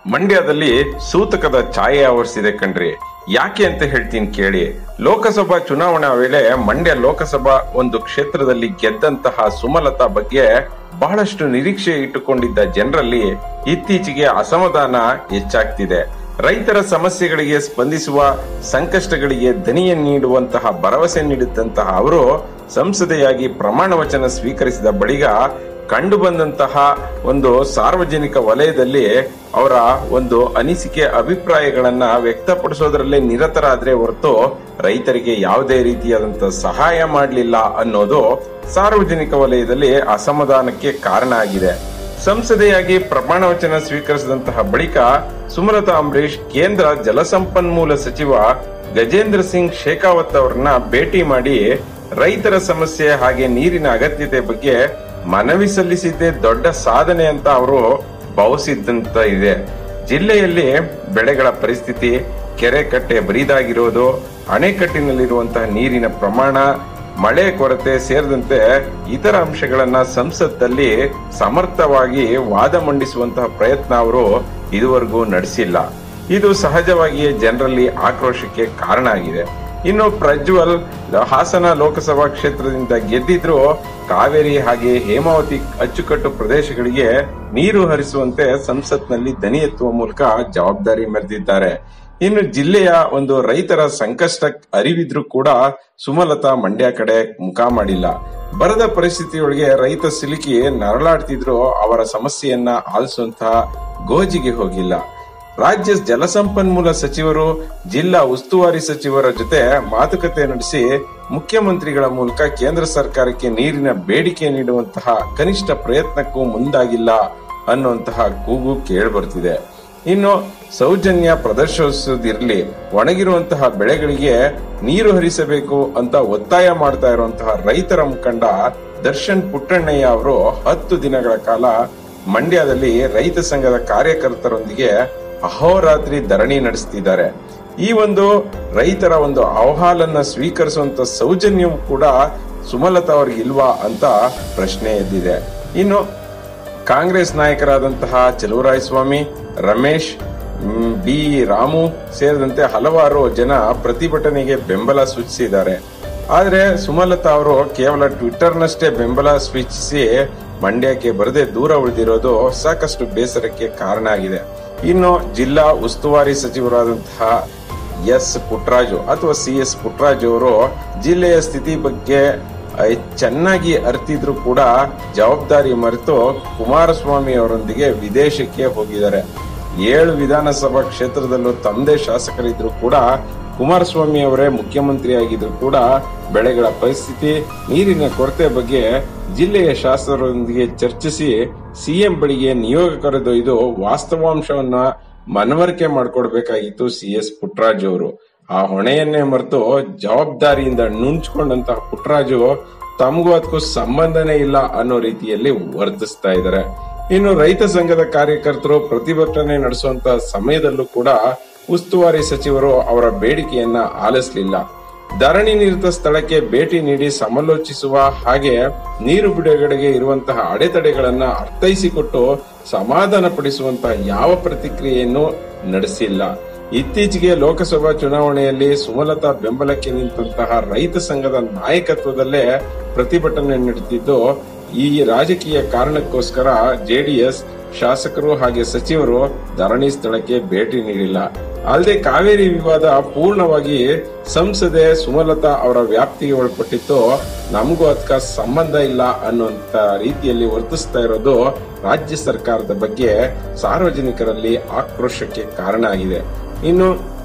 ಮಂಡ್ಯದಲ್ಲಿ ಸೂತಕದ ಛಾಯೆ ಆವರಿಸಿದೆ ಕಣ್ರಿ ಯಾಕೆ ಅಂತ ಹೇಳ್ತೀನಿ ಕೇಳಿ ಲೋಕಸಭಾ ಚುನಾವಣಾ ವೇಳೆ ಮಂಡ್ಯ ಲೋಕಸಭಾ ಒಂದು ಕ್ಷೇತ್ರದಲ್ಲಿ ಗೆದ್ದಂತಹ ಸುಮಲತಾ ಬಗ್ಗೆ ಬಹಳಷ್ಟು ನಿರೀಕ್ಷೆ ಇಟ್ಟುಕೊಂಡಿದ್ದ ಜನರಲ್ಲಿ ಇತ್ತೀಚೆಗೆ ಅಸಮಾಧಾನ ಹೆಚ್ಚಾಗ್ತಿದೆ ರೈತರ ಸಮಸ್ಯೆಗಳಿಗೆ ಸ್ಪಂದಿಸುವ ಸಂಕಷ್ಟಗಳಿಗೆ ದನಿಯ ನೀಡುವಂತಹ ಭರವಸೆ ನೀಡಿದಂತಹ ಅವರು ಸಂಸದೆಯಾಗಿ ಪ್ರಮಾಣ ವಚನ ಸ್ವೀಕರಿಸಿದ ಬಳಿಕ ಕಂಡು ಬಂದಂತಹ ಒಂದು ಸಾರ್ವಜನಿಕ ವಲಯದಲ್ಲಿ ಅವರ ಒಂದು ಅನಿಸಿಕೆ ಅಭಿಪ್ರಾಯಗಳನ್ನ ವ್ಯಕ್ತಪಡಿಸೋದ್ರಲ್ಲೇ ನಿರತರಾದ್ರೆ ಹೊರತು ರೈತರಿಗೆ ಯಾವುದೇ ರೀತಿಯಾದಂತಹ ಸಹಾಯ ಮಾಡಲಿಲ್ಲ ಅನ್ನೋದು ಸಾರ್ವಜನಿಕ ವಲಯದಲ್ಲಿ ಅಸಮಾಧಾನಕ್ಕೆ ಕಾರಣ ಆಗಿದೆ ಸಂಸದೆಯಾಗಿ ಪ್ರಮಾಣ ವಚನ ಸ್ವೀಕರಿಸಿದಂತಹ ಬಳಿಕ ಸುಮಲತಾ ಅಂಬರೀಶ್ ಕೇಂದ್ರ ಜಲಸಂಪನ್ಮೂಲ ಸಚಿವ ಗಜೇಂದ್ರ ಸಿಂಗ್ ಶೇಖಾವತ್ ಅವರನ್ನ ಭೇಟಿ ಮಾಡಿ ರೈತರ ಸಮಸ್ಯೆ ಹಾಗೆ ನೀರಿನ ಅಗತ್ಯತೆ ಬಗ್ಗೆ ಮನವಿ ಸಲ್ಲಿಸಿದ್ದೇ ದೊಡ್ಡ ಸಾಧನೆ ಅಂತ ಅವರು ಭಾವಿಸಿದ್ದಂತ ಇದೆ ಜಿಲ್ಲೆಯಲ್ಲಿ ಬೆಳೆಗಳ ಪರಿಸ್ಥಿತಿ ಕೆರೆ ಕಟ್ಟೆ ಬರಿದಾಗಿರೋದು ಅಣೆಕಟ್ಟಿನಲ್ಲಿರುವಂತಹ ನೀರಿನ ಪ್ರಮಾಣ ಮಳೆ ಕೊರತೆ ಸೇರಿದಂತೆ ಇತರ ಅಂಶಗಳನ್ನ ಸಂಸತ್ತಲ್ಲಿ ಸಮರ್ಥವಾಗಿ ವಾದ ಮಂಡಿಸುವಂತಹ ಪ್ರಯತ್ನ ಅವರು ಇದುವರೆಗೂ ನಡೆಸಿಲ್ಲ ಇದು ಸಹಜವಾಗಿಯೇ ಜನರಲ್ಲಿ ಆಕ್ರೋಶಕ್ಕೆ ಕಾರಣ ಆಗಿದೆ ಇನ್ನು ಪ್ರಜ್ವಲ್ ಹಾಸನ ಲೋಕಸಭಾ ಕ್ಷೇತ್ರದಿಂದ ಗೆದ್ದಿದ್ರು ಕಾವೇರಿ ಹಾಗೆ ಹೇಮಾವತಿ ಅಚ್ಚುಕಟ್ಟು ಪ್ರದೇಶಗಳಿಗೆ ನೀರು ಹರಿಸುವಂತೆ ಸಂಸತ್ನಲ್ಲಿ ದನಿ ಎತ್ತುವ ಮೂಲಕ ಜವಾಬ್ದಾರಿ ಮೆರೆದಿದ್ದಾರೆ ಇನ್ನು ಜಿಲ್ಲೆಯ ಒಂದು ರೈತರ ಸಂಕಷ್ಟ ಅರಿವಿದ್ರು ಕೂಡ ಸುಮಲತಾ ಮಂಡ್ಯ ಕಡೆ ಮುಖ ಮಾಡಿಲ್ಲ ಬರದ ಪರಿಸ್ಥಿತಿಯೊಳಗೆ ರೈತ ಸಿಲುಕಿ ನರಳಾಡ್ತಿದ್ರು ಅವರ ಸಮಸ್ಯೆಯನ್ನ ಆಲಿಸುವಂತಹ ಗೋಜಿಗೆ ಹೋಗಿಲ್ಲ ರಾಜ್ಯ ಜಲಸಂಪನ್ಮೂಲ ಸಚಿವರು ಜಿಲ್ಲಾ ಉಸ್ತುವಾರಿ ಸಚಿವರ ಜೊತೆ ಮಾತುಕತೆ ನಡೆಸಿ ಮುಖ್ಯಮಂತ್ರಿಗಳ ಮೂಲಕ ಕೇಂದ್ರ ಸರ್ಕಾರಕ್ಕೆ ನೀರಿನ ಬೇಡಿಕೆ ನೀಡುವಂತಹ ಕನಿಷ್ಠ ಪ್ರಯತ್ನಕ್ಕೂ ಮುಂದಾಗಿಲ್ಲ ಅನ್ನುವಂತಹ ಕೂಗು ಕೇಳಿಬರ್ತಿದೆ ಇನ್ನು ಸೌಜನ್ಯ ಪ್ರದರ್ಶಿಸುವುದಿರಲಿ ಒಣಗಿರುವಂತಹ ಬೆಳೆಗಳಿಗೆ ನೀರು ಹರಿಸಬೇಕು ಅಂತ ಒತ್ತಾಯ ಮಾಡ್ತಾ ಇರುವಂತಹ ರೈತರ ಮುಖಂಡ ದರ್ಶನ್ ಪುಟ್ಟಣ್ಣಯ್ಯ ಅವರು ಹತ್ತು ದಿನಗಳ ಕಾಲ ಮಂಡ್ಯದಲ್ಲಿ ರೈತ ಸಂಘದ ಕಾರ್ಯಕರ್ತರೊಂದಿಗೆ ಅಹೋರಾತ್ರಿ ಧರಣಿ ನಡೆಸ್ತಿದ್ದಾರೆ ಈ ಒಂದು ರೈತರ ಒಂದು ಅಹವಾಲನ್ನ ಸ್ವೀಕರಿಸುವಂತ ಸೌಜನ್ಯವು ಕೂಡ ಸುಮಲತಾ ಅವ್ರಿಗೆ ಇಲ್ವಾ ಅಂತ ಪ್ರಶ್ನೆ ಎದ್ದಿದೆ ಇನ್ನು ಕಾಂಗ್ರೆಸ್ ನಾಯಕರಾದಂತಹ ಚಲುವರಾಯಸ್ವಾಮಿ ರಮೇಶ್ ಮ್, ಬಿ ರಾಮು ಸೇರಿದಂತೆ ಹಲವಾರು ಜನ ಪ್ರತಿಭಟನೆಗೆ ಬೆಂಬಲ ಸೂಚಿಸಿದ್ದಾರೆ ಆದ್ರೆ ಸುಮಲತಾ ಅವರು ಕೇವಲ ಟ್ವಿಟ್ಟರ್ನಷ್ಟೇ ಬೆಂಬಲ ಸೂಚಿಸಿ ಮಂಡ್ಯಕ್ಕೆ ಬರದೆ ದೂರ ಉಳಿದಿರೋದು ಸಾಕಷ್ಟು ಬೇಸರಕ್ಕೆ ಕಾರಣ ಆಗಿದೆ ಇನ್ನು ಜಿಲ್ಲಾ ಉಸ್ತುವಾರಿ ಸಚಿವರಾದಂತಹ ಎಸ್ ಪುಟ್ರಾಜು ಅಥವಾ ಸಿ ಎಸ್ ಪುಟ್ರಾಜು ಅವರು ಜಿಲ್ಲೆಯ ಸ್ಥಿತಿ ಬಗ್ಗೆ ಅಹ್, ಚೆನ್ನಾಗಿ ಅರ್ತಿದ್ರು ಕೂಡ ಜವಾಬ್ದಾರಿ ಮರೆತು ಕುಮಾರಸ್ವಾಮಿ ಅವರೊಂದಿಗೆ ವಿದೇಶಕ್ಕೆ ಹೋಗಿದ್ದಾರೆ ಏಳು ವಿಧಾನಸಭಾ ಕ್ಷೇತ್ರದಲ್ಲೂ ತಮ್ಮದೇ ಶಾಸಕರಿದ್ರು ಕೂಡ ಕುಮಾರಸ್ವಾಮಿ ಅವರೇ ಮುಖ್ಯಮಂತ್ರಿ ಆಗಿದ್ರು ಕೂಡ ಬೆಳೆಗಳ ಪರಿಸ್ಥಿತಿ ನೀರಿನ ಕೊರತೆ ಬಗ್ಗೆ ಜಿಲ್ಲೆಯ ಶಾಸಕರೊಂದಿಗೆ ಚರ್ಚಿಸಿ ಸಿಎಂ ಬಳಿಗೆ ನಿಯೋಗ ಕರೆದೊಯ್ದು ವಾಸ್ತವಾಂಶವನ್ನ ಮನವರಿಕೆ ಮಾಡ್ಕೊಡ್ಬೇಕಾಗಿತ್ತು ಸಿ ಎಸ್ ಪುಟ್ಟರಾಜು ಅವರು ಆ ಹೊಣೆಯನ್ನೇ ಮರೆತು ಜವಾಬ್ದಾರಿಯಿಂದ ನುಣ್ಚ್ಕೊಂಡಂತಹ ಪುಟ್ಟರಾಜು ತಮಗೂ ಅದಕ್ಕೂ ಸಂಬಂಧನೇ ಇಲ್ಲ ಅನ್ನೋ ರೀತಿಯಲ್ಲಿ ವರ್ತಿಸ್ತಾ ಇದ್ದಾರೆ ಇನ್ನು ರೈತ ಸಂಘದ ಕಾರ್ಯಕರ್ತರು ಪ್ರತಿಭಟನೆ ನಡೆಸುವಂತ ಸಮಯದಲ್ಲೂ ಕೂಡ ಉಸ್ತುವಾರಿ ಸಚಿವರು ಅವರ ಬೇಡಿಕೆಯನ್ನ ಆಲಿಸಲಿಲ್ಲ ಧರಣಿ ನಿರತ ಸ್ಥಳಕ್ಕೆ ಭೇಟಿ ನೀಡಿ ಸಮಾಲೋಚಿಸುವ ಹಾಗೆ ನೀರು ಬಿಡುಗಡೆಗೆ ಇರುವಂತಹ ಅಡೆತಡೆಗಳನ್ನ ಅರ್ಥೈಸಿಕೊಟ್ಟು ಸಮಾಧಾನ ಪಡಿಸುವಂತಹ ಯಾವ ಪ್ರತಿಕ್ರಿಯೆಯನ್ನು ನಡೆಸಿಲ್ಲ ಇತ್ತೀಚೆಗೆ ಲೋಕಸಭಾ ಚುನಾವಣೆಯಲ್ಲಿ ಸುಮಲತಾ ಬೆಂಬಲಕ್ಕೆ ನಿಂತಹ ರೈತ ಸಂಘದ ನಾಯಕತ್ವದಲ್ಲೇ ಪ್ರತಿಭಟನೆ ನಡೆದಿದ್ದು ಈ ರಾಜಕೀಯ ಕಾರಣಕ್ಕೋಸ್ಕರ ಜೆಡಿಎಸ್ ಶಾಸಕರು ಹಾಗೆ ಸಚಿವರು ಧರಣಿ ಸ್ಥಳಕ್ಕೆ ಭೇಟಿ ನೀಡಿಲ್ಲ ಅಲ್ಲದೆ ಕಾವೇರಿ ವಿವಾದ ಪೂರ್ಣವಾಗಿ ಸಂಸದೆ ಸುಮಲತಾ ಅವರ ವ್ಯಾಪ್ತಿಗೆ ಒಳಪಟ್ಟಿತ್ತು ನಮಗೂ ಅದಕ್ಕ ಸಂಬಂಧ ಇಲ್ಲ ಅನ್ನುವಂತ ರೀತಿಯಲ್ಲಿ ವರ್ತಿಸ್ತಾ ಇರೋದು ರಾಜ್ಯ ಸರ್ಕಾರದ ಬಗ್ಗೆ ಸಾರ್ವಜನಿಕರಲ್ಲಿ ಆಕ್ರೋಶಕ್ಕೆ ಕಾರಣ ಆಗಿದೆ ಇನ್ನು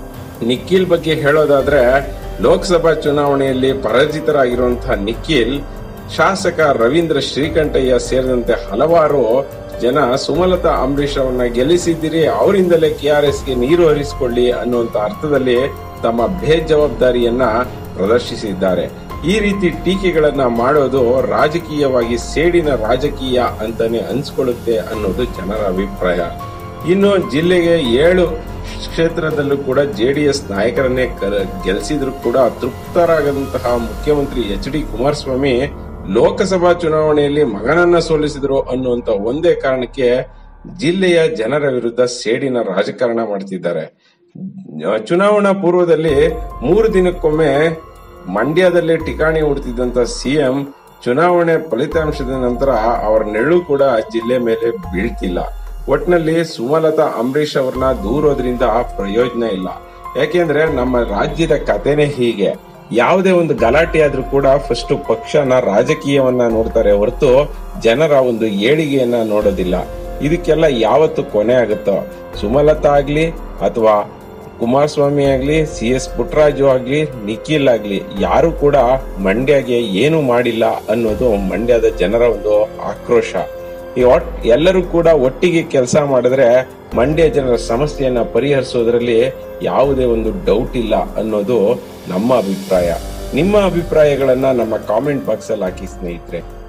ನಿಖಿಲ್ ಬಗ್ಗೆ ಹೇಳೋದಾದ್ರೆ ಲೋಕಸಭಾ ಚುನಾವಣೆಯಲ್ಲಿ ಪರಾಜಿತರಾಗಿರುವಂತಹ ನಿಖಿಲ್ ಶಾಸಕ ರವೀಂದ್ರ ಶ್ರೀಕಂಠಯ್ಯ ಸೇರಿದಂತೆ ಹಲವಾರು ಜನ ಸುಮಲತಾ ಅಂಬರೀಶ್ ಅವರನ್ನ ಗೆಲ್ಲಿಸಿದ್ದೀರಿ ಅವರಿಂದಲೇ ಕೆಆರ್ಎಸ್ಗೆ ನೀರು ಹರಿಸಿಕೊಳ್ಳಿ ಅನ್ನುವಂತ ಅರ್ಥದಲ್ಲಿ ತಮ್ಮ ಬೇಜವಾಬ್ದಾರಿಯನ್ನ ಪ್ರದರ್ಶಿಸಿದ್ದಾರೆ ಈ ರೀತಿ ಟೀಕೆಗಳನ್ನ ಮಾಡೋದು ರಾಜಕೀಯವಾಗಿ ಸೇಡಿನ ರಾಜಕೀಯ ಅಂತಾನೆ ಅನ್ಸ್ಕೊಳ್ಳುತ್ತೆ ಅನ್ನೋದು ಜನರ ಅಭಿಪ್ರಾಯ ಇನ್ನು ಜಿಲ್ಲೆಗೆ ಏಳು ಕ್ಷೇತ್ರದಲ್ಲೂ ಕೂಡ ಜೆಡಿಎಸ್ ನಾಯಕರನ್ನೇ ಕರ- ಗೆಲ್ಲಿಸಿದ್ರು ಕೂಡ ತೃಪ್ತರಾಗದಂತಹ ಮುಖ್ಯಮಂತ್ರಿ ಎಚ್ ಡಿ ಕುಮಾರಸ್ವಾಮಿ ಲೋಕಸಭಾ ಚುನಾವಣೆಯಲ್ಲಿ ಮಗನನ್ನ ಸೋಲಿಸಿದ್ರು ಅನ್ನುವಂತ ಒಂದೇ ಕಾರಣಕ್ಕೆ ಜಿಲ್ಲೆಯ ಜನರ ವಿರುದ್ಧ ಸೇಡಿನ ರಾಜಕಾರಣ ಮಾಡ್ತಿದ್ದಾರೆ ಚುನಾವಣಾ ಪೂರ್ವದಲ್ಲಿ ಮೂರು ದಿನಕ್ಕೊಮ್ಮೆ ಮಂಡ್ಯದಲ್ಲಿ ಠಿಕಾಣಿ ಹುಡ್ತಿದ್ದಂತ ಸಿಎಂ ಚುನಾವಣೆ ಫಲಿತಾಂಶದ ನಂತರ ಅವರ ನೆರಳು ಕೂಡ ಜಿಲ್ಲೆ ಮೇಲೆ ಬೀಳ್ತಿಲ್ಲ ಒಟ್ನಲ್ಲಿ ಸುಮಲತಾ ಅಂಬರೀಶ್ ಅವ್ರನ್ನ ದೂರೋದ್ರಿಂದ ಪ್ರಯೋಜನ ಇಲ್ಲ ಯಾಕೆಂದ್ರೆ ನಮ್ಮ ರಾಜ್ಯದ ಕಥೆನೇ ಹೀಗೆ ಯಾವುದೇ ಒಂದು ಗಲಾಟೆ ಆದ್ರೂ ಕೂಡ ಫಸ್ಟ್ ಪಕ್ಷನ ರಾಜಕೀಯವನ್ನ ನೋಡ್ತಾರೆ ಹೊರತು ಜನರ ಒಂದು ಏಳಿಗೆಯನ್ನ ನೋಡೋದಿಲ್ಲ ಇದಕ್ಕೆಲ್ಲ ಯಾವತ್ತು ಕೊನೆ ಆಗುತ್ತೋ ಸುಮಲತಾ ಆಗ್ಲಿ ಅಥವಾ ಕುಮಾರಸ್ವಾಮಿ ಆಗ್ಲಿ ಸಿ ಎಸ್ ಪುಟ್ಟರಾಜು ಆಗ್ಲಿ ನಿಖಿಲ್ ಆಗ್ಲಿ ಯಾರು ಕೂಡ ಮಂಡ್ಯಗೆ ಏನು ಮಾಡಿಲ್ಲ ಅನ್ನೋದು ಮಂಡ್ಯದ ಜನರ ಒಂದು ಆಕ್ರೋಶ ಈ ಒಟ್ ಎಲ್ಲರೂ ಕೂಡ ಒಟ್ಟಿಗೆ ಕೆಲಸ ಮಾಡಿದ್ರೆ ಮಂಡ್ಯ ಜನರ ಸಮಸ್ಯೆಯನ್ನ ಪರಿಹರಿಸೋದ್ರಲ್ಲಿ ಯಾವುದೇ ಒಂದು ಡೌಟ್ ಇಲ್ಲ ಅನ್ನೋದು ನಮ್ಮ ಅಭಿಪ್ರಾಯ ನಿಮ್ಮ ಅಭಿಪ್ರಾಯಗಳನ್ನ ನಮ್ಮ ಕಾಮೆಂಟ್ ಬಾಕ್ಸ್ ಅಲ್ಲಿ ಹಾಕಿ ಸ್ನೇಹಿತರೆ